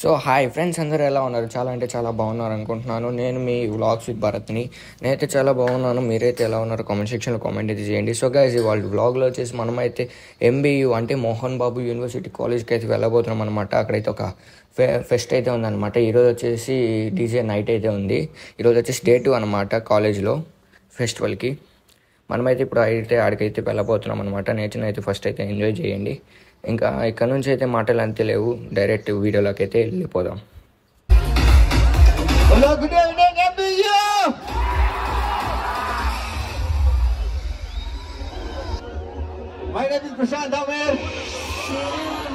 So hi friends అందరూ ఎలా ఉన్నారు చాలా అంటే చాలా బాగున్నారు అనుకుంటున్నాను నేను మీ వ్లాగ్స్ విత్ భరత్ని నేనైతే చాలా బాగున్నాను మీరైతే ఎలా ఉన్నారు కామెంట్ సెక్షన్లో కామెంట్ అయితే చేయండి సో గైజ్ ఇవాళ వ్లాగ్లో వచ్చేసి మనమైతే ఎంబీయూ అంటే మోహన్ బాబు యూనివర్సిటీ కాలేజ్కి అయితే వెళ్ళబోతున్నాం అనమాట అక్కడైతే ఒక ఫె ఫెస్ట్ అయితే ఉందన్నమాట ఈరోజు వచ్చేసి డీజే నైట్ అయితే ఉంది ఈరోజు వచ్చేసి డే టూ అనమాట కాలేజ్లో ఫెస్టివల్కి మనమైతే ఇప్పుడు అయితే ఆడికైతే వెళ్ళబోతున్నాం అనమాట నేచర్ అయితే ఫస్ట్ అయితే ఎంజాయ్ చేయండి ఇంకా ఇక్కడ నుంచి అయితే మాటలు అంతే లేవు డైరెక్ట్ వీడియోలోకి అయితే వెళ్ళిపోదాం Hello, good evening, MBU! My name is Prashant Amir.